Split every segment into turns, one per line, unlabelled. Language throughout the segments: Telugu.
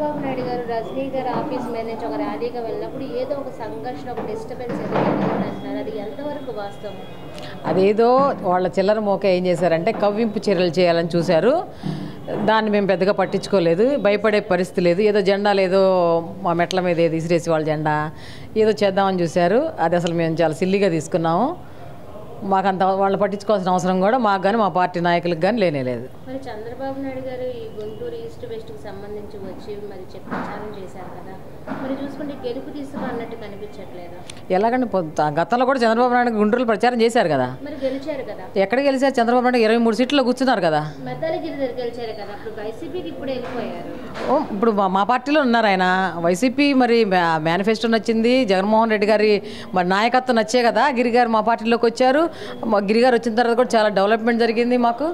చంద్రబాబు నాయుడు గారు రజనీ గారు ఆఫీస్ మీద నుంచి ఒక ర్యాలీగా వెళ్ళినప్పుడు ఏదో ఒక సంఘర్షణ ఒక డిస్టర్బెన్స్ ఎదురైంది అంటున్నారు అది ఎంతవరకు వాస్తవం
అదేదో వాళ్ళ చిల్లర మోక ఏం చేశారంటే కవ్వింపు చర్యలు చేయాలని చూశారు దాన్ని మేము పెద్దగా పట్టించుకోలేదు భయపడే పరిస్థితి లేదు ఏదో జెండాలు ఏదో మా మెట్ల మీద ఏది ఇసిరేసి వాళ్ళ జెండా ఏదో చేద్దామని చూశారు అది అసలు మేము చాలా సిల్లిగా తీసుకున్నాము మాకు అంత వాళ్ళని పట్టించుకోవాల్సిన అవసరం కూడా మాకు కానీ మా పార్టీ నాయకులకు కానీ లేనే లేదు
మరి చంద్రబాబు నాయుడు గారు ఈ గుంటూరు ఈస్ట్ వెస్ట్కి సంబంధించి వచ్చి మరి చెప్పి ప్రచారం చేశారు కదా మరి చూసుకుంటే గెలుపు తీసుకు అన్నట్టు కనిపించట్లేదు
ఎలాగంటే పొద్దు- గతంలో కూడా చంద్రబాబు నాయుడు గుంటూరులో ప్రచారం చేశారు కదా
మరి గెలిచారు కదా
ఎక్కడ గెలిచారు చంద్రబాబు నాయుడు ఇరవై మూడు సీట్లో కూర్చున్నారు కదా
మెద్దాలగిరి దగ్గర గెలిచారు కదా అప్పుడు వైసీపీకి ఇప్పుడు వెళ్ళిపోయారు
ఓ, ఇప్పుడు మా- మా పార్టీలో ఉన్నారు ఆయన వైసీపీ మరి మా- మేనిఫెస్టో నచ్చింది జగన్మోహన్ రెడ్డి గారి మరి నాయకత్వం నచ్చే కదా గిరి గారు మా పార్టీలోకి వచ్చారు మా గిరి గారు వచ్చిన తర్వాత కూడా చాలా డెవలప్మెంట్ జరిగింది మాకు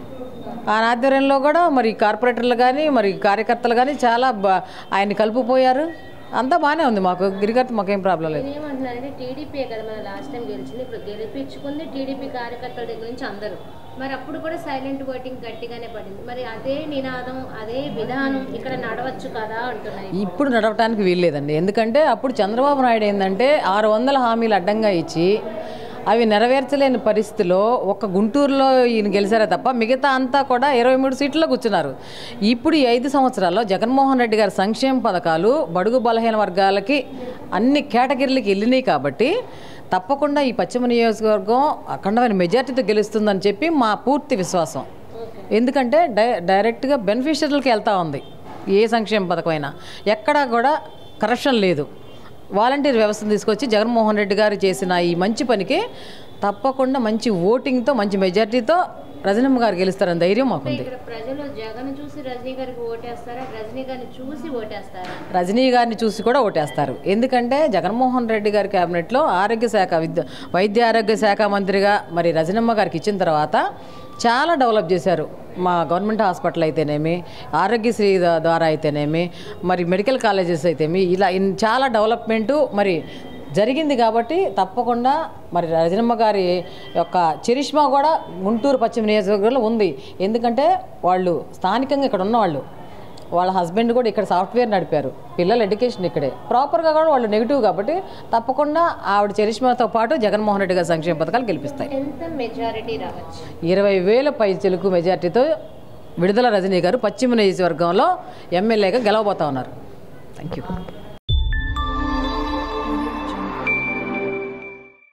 ఆయన ఆధ్వర్యంలో కూడా మరి కార్పొరేటర్లు కానీ మరి కార్యకర్తలు కానీ చాలా బా- ఆయన్ని కలుపుపోయారు అంతా బాగానే ఉంది మాకు గిరిగారితో మాకేం ప్రాబ్లం లేదు
నేను ఏమంటున్నానంటే టీడీపీ కదా మన లాస్ట్ టైం గెలిచింది ఇప్పుడు గెలిపించుకుంది టీడీపీ కార్యకర్తల దగ్గర నుంచి అందరూ మరి అప్పుడు కూడా సైలెంట్ ఓటింగ్ గట్టిగానే పడింది మరి అదే నినాదం అదే విధానం ఇక్కడ నడవచ్చు కదా అంటున్నాయి
ఇప్పుడు నడవటానికి వీల్లేదండి ఎందుకంటే అప్పుడు చంద్రబాబు నాయుడు ఏంటంటే ఆరు వందల హామీలు అడ్డంగా ఇచ్చి అవి నెరవేర్చలేని పరిస్థితిలో ఒక్క గుంటూరులో ఈయన గెలిచారే తప్ప మిగతా అంతా కూడా ఇరవై మూడు సీట్లలో కూర్చున్నారు ఇప్పుడు ఈ ఐదు సంవత్సరాల్లో జగన్మోహన్ రెడ్డి గారి సంక్షేమ పథకాలు బడుగు బలహీన వర్గాలకి అన్ని కేటగిరీలకి వెళ్ళినాయి కాబట్టి తప్పకుండా ఈ పశ్చిమ నియోజకవర్గం అఖండమైన మెజార్టీతో గెలుస్తుందని చెప్పి మా పూర్తి విశ్వాసం ఎందుకంటే డై డైరెక్ట్గా బెనిఫిషరీలకి వెళ్తూ ఉంది ఏ సంక్షేమ పథకమైనా ఎక్కడా కూడా కరప్షన్ లేదు వాలంటీర్ వ్యవస్థను తీసుకొచ్చి జగన్మోహన్ రెడ్డి గారు చేసిన ఈ మంచి పనికి తప్పకుండా మంచి ఓటింగ్తో మంచి మెజార్టీతో రజనమ్మ గారు గెలుస్తారని ధైర్యం మాకుంది
ఇక్కడ ప్రజలు జగన్ చూసి రజనీ గారికి ఓటేస్తారా రజనీ గారిని చూసి ఓటేస్తారా
రజనీ గారిని చూసి కూడా ఓటేస్తారు ఎందుకంటే జగన్మోహన్ రెడ్డి గారి క్యాబినెట్లో ఆరోగ్య శాఖ విద్య వైద్య ఆరోగ్య శాఖ మంత్రిగా మరి రజనమ్మ గారికి ఇచ్చిన తర్వాత చాలా డెవలప్ చేశారు మా గవర్నమెంట్ హాస్పిటల్ అయితేనేమి ఆరోగ్యశ్రీ ద- ద్వారా అయితేనేమి మరి మెడికల్ కాలేజెస్ అయితేమి ఇలా ఇన్- చాలా డెవలప్మెంటు మరి జరిగింది కాబట్టి తప్పకుండా మరి రజనమ్మ గారి యొక్క చరిష్మా కూడా గుంటూరు పశ్చిమ నియోజకవర్గంలో ఉంది ఎందుకంటే వాళ్ళు స్థానికంగా ఇక్కడ ఉన్నవాళ్ళు వాళ్ళ హస్బెండ్ కూడా ఇక్కడ సాఫ్ట్వేర్ నడిపారు పిల్లల ఎడ్యుకేషన్ ఇక్కడే ప్రాపర్గా కూడా వాళ్ళు నెగిటివ్ కాబట్టి తప్పకుండా ఆవిడ చరిష్మాతో పాటు జగన్మోహన్ రెడ్డి గారి సంక్షేమ పథకాలు గెలిపిస్తాయి
ఎంత మెజారిటీ రావచ్చు
ఇరవై వేల పై చెలుకు మెజార్టీతో విడుదల రజనీ గారు పశ్చిమ నియోజకవర్గంలో ఎమ్మెల్యేగా గెలవబోతా ఉన్నారు థ్యాంక్ యూ